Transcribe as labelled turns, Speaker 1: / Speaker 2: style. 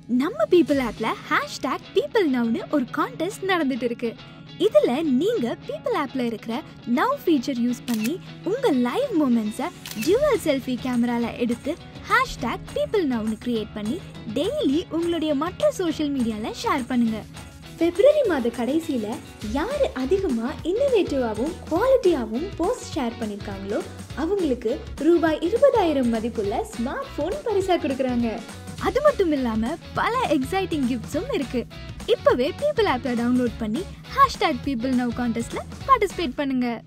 Speaker 1: நம்ம பீப்புள் ஆப்ல hashtag people நவ்னு ஒரு கான்டெஸ்ட் நடந்துட்டு இருக்கு இதுல நீங்க பீப்புள் ஆப்ல இருக்கிற நவ் ஃபீச்சர் யூஸ் பண்ணி உங்க லைவ் மூமெண்ட்ஸை டியூவல் செல்ஃபி கேமரால எடுத்து ஹேஷ்டாக் பீப்புள் நவ்னு கிரியேட் பண்ணி டெய்லி உங்களுடைய மற்ற சோஷியல் மீடியால ஷேர் பண்ணுங்க பிப்ரவரி மாத கடைசியில் யார் அதிகமாக இன்னோவேட்டிவாகவும் குவாலிட்டியாகவும் போஸ்ட் ஷேர் பண்ணியிருக்காங்களோ அவங்களுக்கு ரூபாய் இருபதாயிரம் மதிப்புள்ள ஸ்மார்ட் ஃபோன் பரிசாக கொடுக்குறாங்க அது மட்டும் இல்லாமல் பல எக்ஸைட்டிங் கிஃப்ட்ஸும் இருக்கு இப்போவே பீப்புள் ஆப்பை டவுன்லோட் பண்ணி ஹேஷ்டாக் பீப்புள் நவ் கான்டெஸ்ட்டில் பார்ட்டிசிபேட் பண்ணுங்க